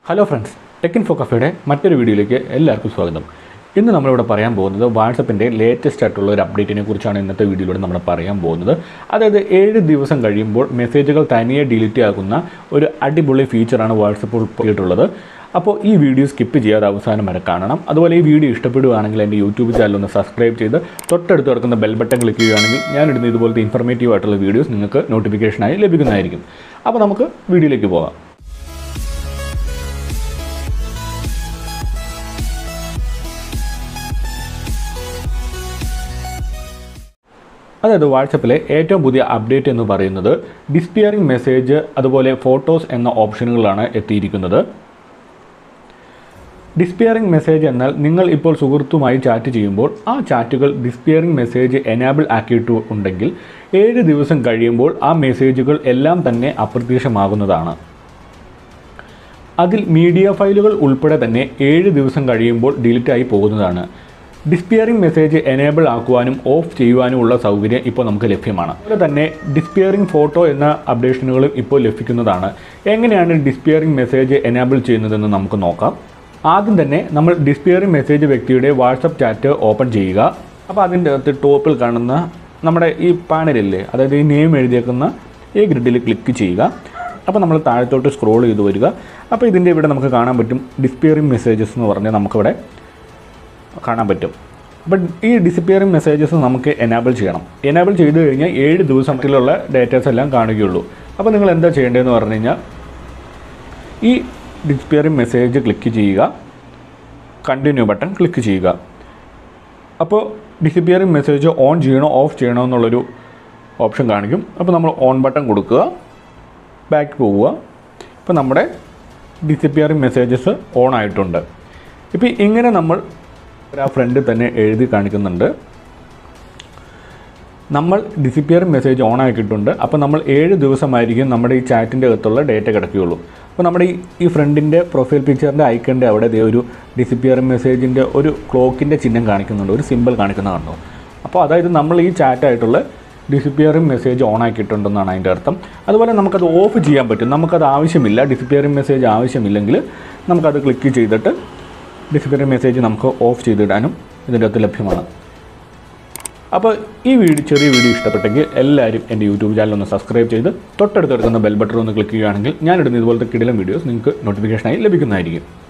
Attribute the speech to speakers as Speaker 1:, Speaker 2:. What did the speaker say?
Speaker 1: hello friends ടെക്കിൻ ഫോ കഫയുടെ മറ്റൊരു വീഡിയോയിലേക്ക് എല്ലാവർക്കും സ്വാഗതം ഇന്ന് നമ്മളിവിടെ പറയാൻ പോകുന്നത് വാട്സപ്പിൻ്റെ ലേറ്റസ്റ്റ് ആയിട്ടുള്ള ഒരു അപ്ഡേറ്റിനെ കുറിച്ചാണ് ഇന്നത്തെ വീഡിയോയിലൂടെ നമ്മൾ പറയാൻ പോകുന്നത് അതായത് ഏഴ് ദിവസം കഴിയുമ്പോൾ മെസ്സേജുകൾ തനിയെ ഡിലീറ്റ് ആകുന്ന ഒരു അടിപൊളി ഫീച്ചറാണ് വാട്സപ്പ് ഉൾപ്പെടുത്തിയിട്ടുള്ളത് അപ്പോൾ ഈ വീഡിയോ സ്കിപ്പ് ചെയ്യാതെ അവസാനം വരെ കാണണം അതുപോലെ ഈ വീഡിയോ ഇഷ്ടപ്പെടുകയാണെങ്കിൽ എൻ്റെ യൂട്യൂബ് ചാനൽ ഒന്ന് സബ്സ്ക്രൈബ് ചെയ്ത് തൊട്ടടുത്ത് കിടക്കുന്ന ബെൽ ബട്ടൺ ക്ലിക്ക് ചെയ്യുകയാണെങ്കിൽ ഞാനിടുന്ന ഇതുപോലത്തെ ഇൻഫർമേറ്റീവ് ആയിട്ടുള്ള വീഡിയോസ് നിങ്ങൾക്ക് നോട്ടിഫിക്കേഷനായി ലഭിക്കുന്നതായിരിക്കും അപ്പോൾ നമുക്ക് വീഡിയോയിലേക്ക് പോകാം അതായത് വാട്സപ്പിലെ ഏറ്റവും പുതിയ അപ്ഡേറ്റ് എന്ന് പറയുന്നത് ഡിസ്പിയറിംഗ് മെസ്സേജ് അതുപോലെ ഫോട്ടോസ് എന്ന ഓപ്ഷനുകളാണ് എത്തിയിരിക്കുന്നത് ഡിസ്പിയറിംഗ് മെസ്സേജ് എന്നാൽ നിങ്ങൾ ഇപ്പോൾ സുഹൃത്തുമായി ചാറ്റ് ചെയ്യുമ്പോൾ ആ ചാറ്റുകൾ ഡിസ്പിയറിംഗ് മെസ്സേജ് എനാബിൾ ആക്കിയിട്ട് ഉണ്ടെങ്കിൽ ഏഴ് ദിവസം കഴിയുമ്പോൾ ആ മെസ്സേജുകൾ എല്ലാം തന്നെ അപ്രത്യക്ഷമാകുന്നതാണ് അതിൽ മീഡിയ ഫയലുകൾ ഉൾപ്പെടെ തന്നെ ഏഴ് ദിവസം കഴിയുമ്പോൾ ഡിലീറ്റ് ആയി പോകുന്നതാണ് ഡിസ്പിയറിംഗ് മെസ്സേജ് എനേബിൾ ആക്കുവാനും ഓഫ് ചെയ്യുവാനുമുള്ള സൗകര്യം ഇപ്പോൾ നമുക്ക് ലഭ്യമാണ് അതുപോലെ തന്നെ ഡിസ്പിയറിംഗ് ഫോട്ടോ എന്ന അപ്ഡേഷനുകളും ഇപ്പോൾ ലഭിക്കുന്നതാണ് എങ്ങനെയാണ് ഡിസ്പിയറിംഗ് മെസ്സേജ് എനേബിൾ ചെയ്യുന്നതെന്ന് നമുക്ക് നോക്കാം ആദ്യം തന്നെ നമ്മൾ ഡിസ്പിയറിംഗ് മെസ്സേജ് വ്യക്തിയുടെ വാട്സപ്പ് ചാറ്റ് ഓപ്പൺ ചെയ്യുക അപ്പോൾ അതിൻ്റെ അകത്ത് ടോപ്പിൽ കാണുന്ന നമ്മുടെ ഈ പാനലില്ലേ അതായത് ഈ നെയിം എഴുതിയേക്കുന്ന ഈ ഗ്രിഡിൽ ക്ലിക്ക് ചെയ്യുക അപ്പോൾ നമ്മൾ താഴത്തോട്ട് സ്ക്രോൾ ചെയ്ത് വരിക അപ്പോൾ ഇതിൻ്റെ ഇവിടെ നമുക്ക് കാണാൻ പറ്റും ഡിസ്പിയറിംഗ് മെസ്സേജസ് എന്ന് പറഞ്ഞ് നമുക്കിവിടെ കാണാൻ പറ്റും അപ്പം ഈ ഡിസിപ്പിയറിംഗ് മെസ്സേജസ് നമുക്ക് എനാബിൾ ചെയ്യണം എനാബിൾ ചെയ്ത് കഴിഞ്ഞാൽ ഏഴ് ദിവസത്തിലുള്ള ഡേറ്റാസ് എല്ലാം കാണുകയുള്ളൂ അപ്പോൾ നിങ്ങൾ എന്താ ചെയ്യേണ്ടതെന്ന് പറഞ്ഞു കഴിഞ്ഞാൽ ഈ ഡിസ്പിയറിംഗ് മെസ്സേജ് ക്ലിക്ക് ചെയ്യുക കണ്ടിന്യൂ ബട്ടൺ ക്ലിക്ക് ചെയ്യുക അപ്പോൾ ഡിസിപ്പിയറിംഗ് മെസ്സേജ് ഓൺ ചെയ്യണോ ഓഫ് ചെയ്യണോ എന്നുള്ളൊരു ഓപ്ഷൻ കാണിക്കും അപ്പോൾ നമ്മൾ ഓൺ ബട്ടൺ കൊടുക്കുക ബാക്ക് പോവുക ഇപ്പോൾ നമ്മുടെ ഡിസിപ്പിയറിംഗ് മെസ്സേജസ് ഓൺ ആയിട്ടുണ്ട് ഇപ്പോൾ ഇങ്ങനെ നമ്മൾ ആ ഫ്രണ്ടിൽ തന്നെ എഴുതി കാണിക്കുന്നുണ്ട് നമ്മൾ ഡിസിപ്പിയറിംഗ് മെസ്സേജ് ഓൺ ആക്കിയിട്ടുണ്ട് അപ്പോൾ നമ്മൾ ഏഴ് ദിവസമായിരിക്കും നമ്മുടെ ഈ ചാറ്റിൻ്റെ അകത്തുള്ള ഡേറ്റ കിടക്കുകയുള്ളൂ അപ്പോൾ നമ്മുടെ ഈ ഈ ഫ്രണ്ടിൻ്റെ പ്രൊഫൈൽ പിക്ചറിൻ്റെ ഐക്കണിൻ്റെ അവിടെ ദേ ഒരു ഡിസിപ്പിയറിംഗ് മെസ്സേജിൻ്റെ ഒരു ക്ലോക്കിൻ്റെ ചിഹ്നം കാണിക്കുന്നുണ്ട് ഒരു സിമ്പിൾ കാണിക്കുന്ന കണ്ടോ അപ്പോൾ അതായത് നമ്മൾ ഈ ചാറ്റായിട്ടുള്ള ഡിസിപ്പിയറിംഗ് മെസ്സേജ് ഓൺ ആക്കിയിട്ടുണ്ടെന്നാണ് അതിൻ്റെ അർത്ഥം അതുപോലെ നമുക്കത് ഓഫ് ചെയ്യാൻ പറ്റും നമുക്കത് ആവശ്യമില്ല ഡിസിപ്പിയറിംഗ് മെസ്സേജ് ആവശ്യമില്ലെങ്കിൽ നമുക്കത് ക്ലിക്ക് ചെയ്തിട്ട് ഡിസിപ്പിയറിംഗ് മെസ്സേജ് നമുക്ക് ഓഫ് ചെയ്തിടാനും ഇതിൻ്റെ അകത്ത് ലഭ്യമാണ് അപ്പോൾ ഈ വീഡിയോ ചെറിയ വീഡിയോ ഇഷ്ടപ്പെട്ടെങ്കിൽ എല്ലാവരും എൻ്റെ യൂട്യൂബ് ചാനൽ ഒന്ന് സബ്സ്ക്രൈബ് ചെയ്ത് തൊട്ടടുത്ത് കിടക്കുന്ന ബെൽ ബട്ടൺ ഒന്ന് ക്ലിക്ക് ചെയ്യുകയാണെങ്കിൽ ഞാനിടുന്ന ഇതുപോലത്തെ കിടിലം വീഡിയോസ് നിങ്ങൾക്ക് നോട്ടിഫിക്കേഷനായി ലഭിക്കുന്നതായിരിക്കും